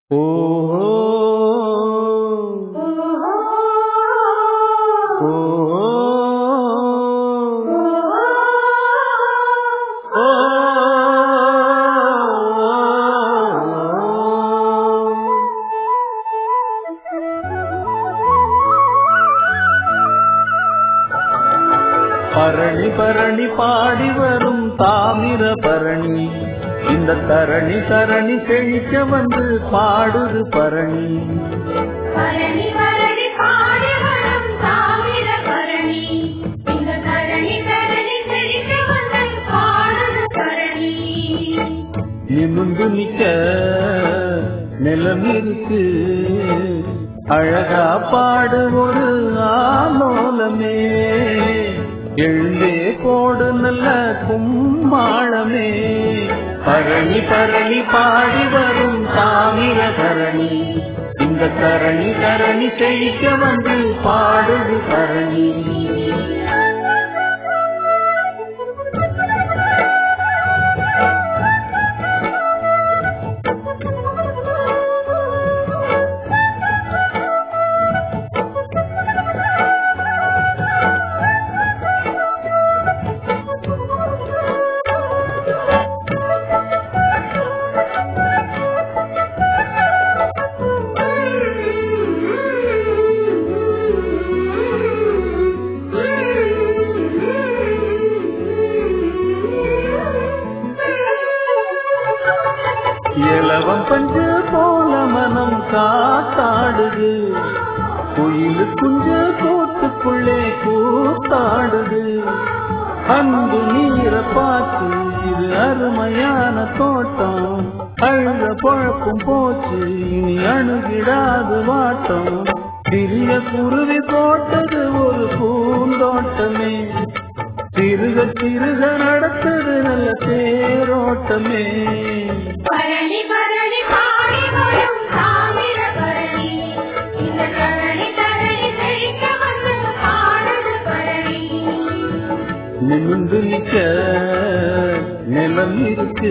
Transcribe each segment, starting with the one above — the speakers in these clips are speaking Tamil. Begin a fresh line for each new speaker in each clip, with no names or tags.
ஓஹோ ஓஹோ பரணி பரணி பாடி வரும் தாமிர பரணி இந்த தரணி தரணி செழிக்க வந்து பாடுது பரணி
பரணி பரணி பாடி வரும் தாமிர பரணி இந்த தரணி தரணி செழிக்க வந்து பாடுது பரணி
நிமிந்து நிக்க நிலம் இருக்கு அழகா பாடு ஒரு ஆலோலமே எழுந்தே போடு நல்ல கும்மாளமே பரணி பரணி பாடி வரும் தாமிர பரணி இந்த தரணி தரணி செழிக்க வந்து பாடுது பரணி இளவம் பஞ்சு போல மனம் காத்தாடுது குயில் குஞ்சு கூட்டுக்குள்ளே கூத்தாடுது அன்பு நீர பார்த்து இது அருமையான தோட்டம் அழுத பொழப்பும் போச்சு இனி அணுகிடாது வாட்டம் சிறிய குருவி போட்டது ஒரு பூந்தோட்டமே சிறுக சிறுக நடத்தது நல்ல தேரோட்டமே
பரணி பரணி பாடி வரும் தாமிர பரணி இந்த தரணி தரணி செழிக்க வந்து பாடுது பரணி
நிமிந்து நிக்க நிலம் இருக்கு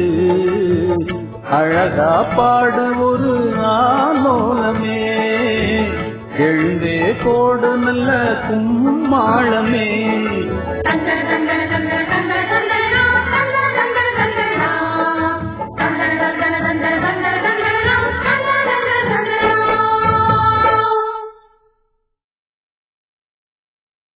அழகா பாடு ஒரு ஆலோலமே எழுந்தே போடு நல்ல கும்மாளமே